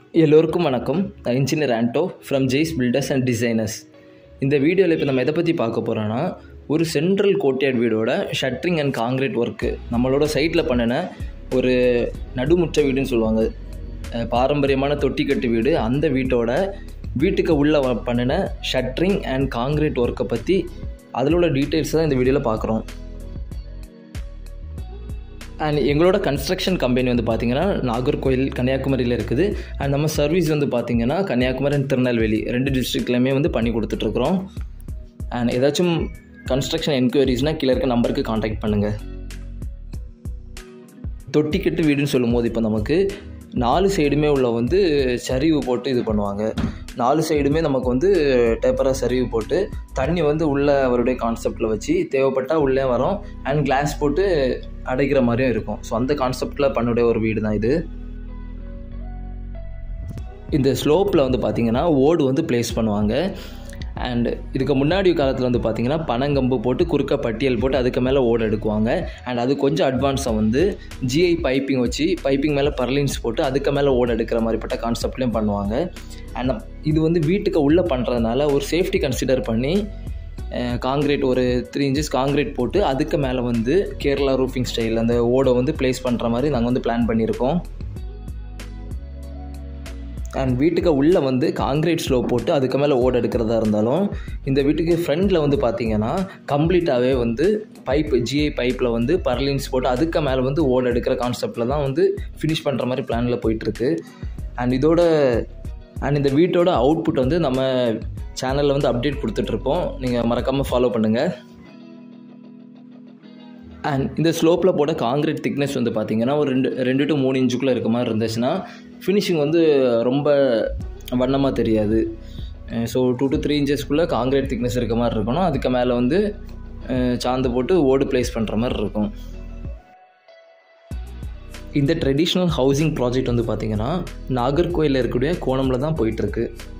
எல்லோருக்கும் வணக்கம் நான் engineer Anto from Jai's builders and designers இந்த வீடியோவில் இப்போ நம்ம எதை பற்றி பார்க்க போகிறோன்னா ஒரு சென்ட்ரல் கோட்யார்ட் வீடோட ஷட்டரிங் அண்ட் காங்கிரீட் ஒர்க்கு நம்மளோட சைட்டில் பண்ணின ஒரு நடுமுற்ற வீடுன்னு சொல்லுவாங்க அஹ் பாரம்பரியமான தொட்டிக்கட்டு வீடு அந்த வீட்டோட வீட்டுக்கு உள்ளே பண்ணின ஷட்டரிங் அண்ட் காங்கிரீட் ஒர்க்கை பற்றி அதில் உள்ள டீட்டெயில்ஸ் தான் இந்த வீடியோவில் பார்க்குறோம் அண்ட் எங்களோட கன்ஸ்ட்ரக்ஷன் கம்பெனி வந்து பார்த்திங்கன்னா நாகர்கோயில் கன்னியாகுமரியில் இருக்குது அண்ட் நம்ம சர்வீஸ் வந்து பார்த்திங்கன்னா கன்னியாகுமரி அண்ட் திருநெல்வேலி ரெண்டு டிஸ்ட்ரிக்ட்லையுமே வந்து பண்ணி கொடுத்துட்ருக்குறோம் அண்ட் ஏதாச்சும் கன்ஸ்ட்ரக்ஷன் என்கொயரிஸ்னால் கீழே இருக்க நம்பருக்கு காண்டாக்ட் பண்ணுங்கள் தொட்டிக்கட்டு வீடுன்னு சொல்லும்போது இப்போ நமக்கு நாலு சைடுமே உள்ள வந்து சரிவு போட்டு இது பண்ணுவாங்க நாலு சைடுமே நமக்கு வந்து டேப்பராக சரிவு போட்டு தண்ணி வந்து உள்ளே அவருடைய கான்செப்டில் வச்சு தேவைப்பட்டால் உள்ளே வரும் அண்ட் கிளாஸ் போட்டு அடைக்கிற மாதிரியும் இருக்கும் ஸோ அந்த கான்செப்டில் பண்ணுடைய ஒரு வீடு தான் இது இந்த ஸ்லோப்பில் வந்து பார்த்திங்கன்னா ஓடு வந்து ப்ளேஸ் பண்ணுவாங்க அண்ட் இதுக்கு முன்னாடி காலத்தில் வந்து பார்த்திங்கன்னா பனங்கம்பு போட்டு குறுக்க பட்டியல் போட்டு அதுக்கு மேலே ஓடு எடுக்குவாங்க அண்ட் அது கொஞ்சம் அட்வான்ஸாக வந்து ஜிஐ பைப்பிங் வச்சு பைப்பிங் மேலே பர்லின்ஸ் போட்டு அதுக்கு மேலே ஓடு எடுக்கிற மாதிரிப்பட்ட கான்செப்ட்லேயும் பண்ணுவாங்க அண்ட் இது வந்து வீட்டுக்கு உள்ளே பண்ணுறதுனால ஒரு சேஃப்டி கன்சிடர் பண்ணி காங்கிரீட் ஒரு த்ரீ இன்ச்சஸ் காங்கிரீட் போட்டு அதுக்கு மேலே வந்து கேரளா ரூஃபிங் ஸ்டைல் அந்த ஓடை வந்து ப்ளேஸ் பண்ணுற மாதிரி நாங்கள் வந்து பிளான் பண்ணியிருக்கோம் அண்ட் வீட்டுக்கு உள்ளே வந்து காங்கிரீட் ஸ்லோ போட்டு அதுக்கு மேலே ஓடு எடுக்கிறதா இருந்தாலும் இந்த வீட்டுக்கு ஃப்ரண்டில் வந்து பார்த்தீங்கன்னா கம்ப்ளீட்டாகவே வந்து பைப்பு ஜிஐ பைப்பில் வந்து பர்லின்ஸ் போட்டு அதுக்கு மேலே வந்து ஓடு எடுக்கிற கான்செப்டில் தான் வந்து ஃபினிஷ் பண்ணுற மாதிரி பிளானில் போயிட்டுருக்கு அண்ட் இதோட அண்ட் இந்த வீட்டோட அவுட்புட் வந்து நம்ம சேனலில் வந்து அப்டேட் கொடுத்துட்ருப்போம் நீங்கள் மறக்காமல் ஃபாலோ பண்ணுங்கள் அண்ட் இந்த ஸ்லோப்பில் போட காங்கிரீட் திக்னஸ் வந்து பார்த்திங்கன்னா ஒரு ரெண்டு ரெண்டு டு மூணு இன்ச்சுக்குள்ளே இருக்க மாதிரி இருந்துச்சுன்னா ஃபினிஷிங் வந்து ரொம்ப வண்ணமாக தெரியாது ஸோ டூ டு த்ரீ இன்ச்சஸ்க்குள்ளே காங்கிரீட் திக்னஸ் இருக்க மாதிரி இருக்கணும் அதுக்கு மேலே வந்து சாந்து போட்டு ஓடு ப்ளேஸ் பண்ணுற மாதிரி இருக்கும் இந்த ட்ரெடிஷ்னல் ஹவுசிங் ப்ராஜெக்ட் வந்து பார்த்திங்கன்னா நாகர்கோயிலில் இருக்கக்கூடிய கோணமில் தான் போயிட்டுருக்கு